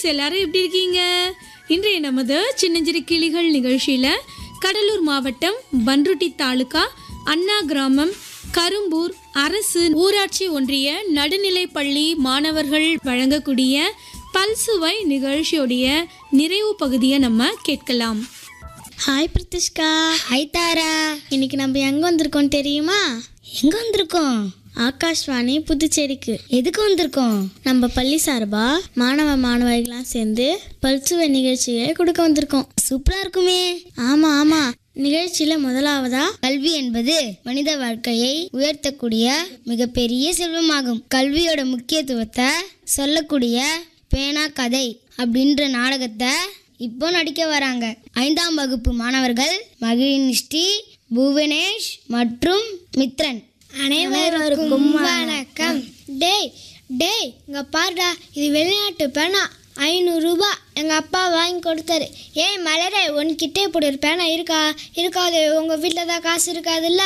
எல்லாரும் எப்படி இருக்கீங்க இன்றைய நமது சின்னஞ்சிறு கிளிகள் நிகழ்ச்சியில கடலூர் மாவட்டம் பன்ருட்டி தாலுகா அண்ணா கிராமம் கரும்பூர் அரசு ஊராட்சி ஒன்றிய நடுநிலைப்பள்ளி மாணவர்கள் வழங்கக்கூடிய பல்சுவை நிகழ்ச்சியுடைய நிறைவு பகுதியை நம்ம கேட்கலாம் ஹாய் பிரித்திஷ்கா ஹாய் தாரா இன்னைக்கு நம்ம எங்க வந்திருக்கோம் தெரியுமா எங்க வந்திருக்கோம் ஆகாஷ்வாணி புதுச்சேரிக்கு எதுக்கு வந்திருக்கோம் நம்ம பள்ளி சார்பா மாணவ மாணவிகளாம் சேர்ந்து பல்சுவை நிகழ்ச்சியை கொடுக்க வந்திருக்கோம் சூப்பரா இருக்குமே ஆமா ஆமா நிகழ்ச்சியில முதலாவதா கல்வி என்பது மனித வாழ்க்கையை உயர்த்தக்கூடிய மிகப்பெரிய செல்வமாகும் கல்வியோட முக்கியத்துவத்தை சொல்லக்கூடிய பேனா கதை அப்படின்ற நாடகத்தை இப்போ நடிக்க வராங்க ஐந்தாம் வகுப்பு மாணவர்கள் மகிழ்நிஷ்டி புவனேஷ் மற்றும் மித்ரன் அனைவருக்கும் வணக்கம் டேய் டேய் இங்க பாருடா இது வெளிநாட்டு பேனா ஐநூறுரூபா எங்கள் அப்பா வாங்கி கொடுத்தாரு ஏய் மலரே உன்கிட்ட இப்படி ஒரு பேனா இருக்கா இருக்காது உங்கள் வீட்டில் தான் காசு இருக்காதுல்ல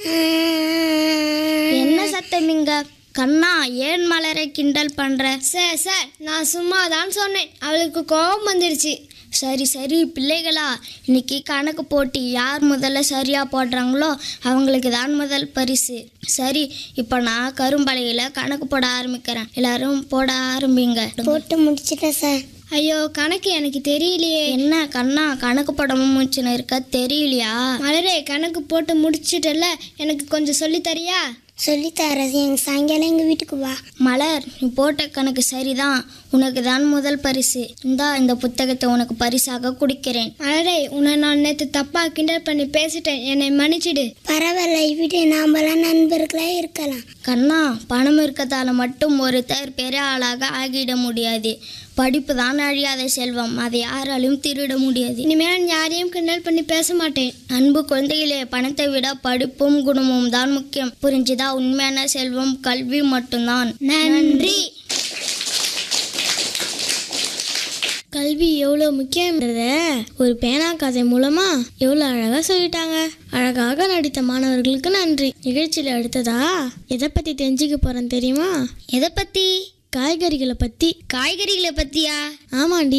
என்ன சத்தம் இங்க கண்ணா ஏன் மலரை கிண்டல் பண்ற சார் சார் நான் சும்மா தான் சொன்னேன் அவளுக்கு கோபம் வந்துடுச்சு சரி சரி பிள்ளைகளா இன்னைக்கு கணக்கு போட்டி யார் முதல்ல சரியா போடுறாங்களோ அவங்களுக்கு தான் முதல் பரிசு சரி இப்போ நான் கரும்பலையில கணக்கு போட ஆரம்பிக்கிறேன் எல்லாரும் போட ஆரம்பிங்க போட்டு முடிச்சிட்டேன் சார் ஐயோ கணக்கு எனக்கு தெரியலையே என்ன கண்ணா கணக்கு போடாம மூச்சுன்னு இருக்க தெரியலையா மலரே கணக்கு போட்டு முடிச்சிட்டல எனக்கு கொஞ்சம் சொல்லி தரியா சொல்லித்தர எங்கள் சாயங்காலம் எங்கள் வீட்டுக்கு வா மலர் நீ போட்ட கணக்கு சரிதான் உனக்கு தான் முதல் பரிசு இந்தா இந்த புத்தகத்தை உனக்கு பரிசாக கொடுக்கிறேன் மலரே உன்னை நான் நேற்று தப்பாக கிண்டல் பண்ணி பேசிட்டேன் என்னை மன்னிச்சிடு பரவாயில்ல விடு நாமெல்லாம் நண்பர்களாக இருக்கலாம் கண்ணா பணம் இருக்கதால மட்டும் ஒருத்தர் பெரிய ஆளாக ஆகிட முடியாது படிப்பு தான் அழியாத செல்வம் அதை யாராலும் திருட முடியாது இனிமேல் நான் யாரையும் கிண்டல் பண்ணி பேச மாட்டேன் அன்பு குழந்தைகளே பணத்தை விட படிப்பும் குணமும் தான் முக்கியம் புரிஞ்சுதா உண்மையான செல்வம் கல்வி மட்டும்தான் நன்றி கல்வி எவ்வளோ முக்கியன்றத ஒரு பேனா கதை மூலமா எவ்வளோ அழகாக சொல்லிட்டாங்க அழகாக நடித்த மாணவர்களுக்கு நன்றி நிகழ்ச்சியில் அடுத்ததா எதை பற்றி தெரிஞ்சுக்க போகிறேன் தெரியுமா எதை பற்றி காய்கறிகளை பற்றி காய்கறிகளை பற்றியா ஆமாண்டி